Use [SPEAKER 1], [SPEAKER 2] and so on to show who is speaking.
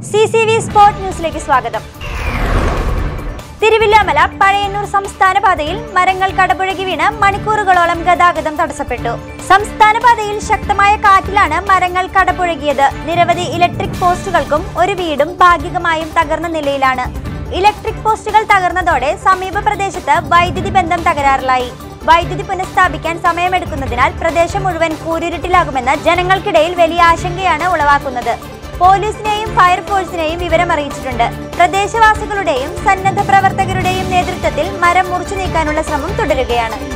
[SPEAKER 1] C C V sport ന്യൂസിലേക്ക് സ്വാഗതം തിരുവില്ലാമല പഴയന്നൂർ സംസ്ഥാന പാതയിൽ മരങ്ങൾ കടപുഴകി വീണ് മണിക്കൂറുകളോളം ഗതാഗതം തടസ്സപ്പെട്ടു സംസ്ഥാന പാതയിൽ ശക്തമായ കാറ്റിലാണ് മരങ്ങൾ കടപുഴകിയത് നിരവധി ഇലക്ട്രിക് പോസ്റ്റുകൾക്കും ഒരു വീടും ഭാഗികമായും തകർന്ന നിലയിലാണ് ഇലക്ട്രിക് പോസ്റ്റുകൾ തകർന്നതോടെ സമീപ പ്രദേശത്ത് വൈദ്യുതി ബന്ധം തകരാറിലായി വൈദ്യുതി പുനഃസ്ഥാപിക്കാൻ സമയമെടുക്കുന്നതിനാൽ പ്രദേശം മുഴുവൻ കൂരിരുട്ടിലാകുമെന്ന് ജനങ്ങൾക്കിടയിൽ വലിയ ആശങ്കയാണ് ഉളവാക്കുന്നത് പോലീസിനെയും ഫയർഫോഴ്സിനെയും വിവരം അറിയിച്ചിട്ടുണ്ട് പ്രദേശവാസികളുടെയും സന്നദ്ധ പ്രവർത്തകരുടെയും നേതൃത്വത്തിൽ മരം മുറിച്ചു നീക്കാനുള്ള ശ്രമം തുടരുകയാണ്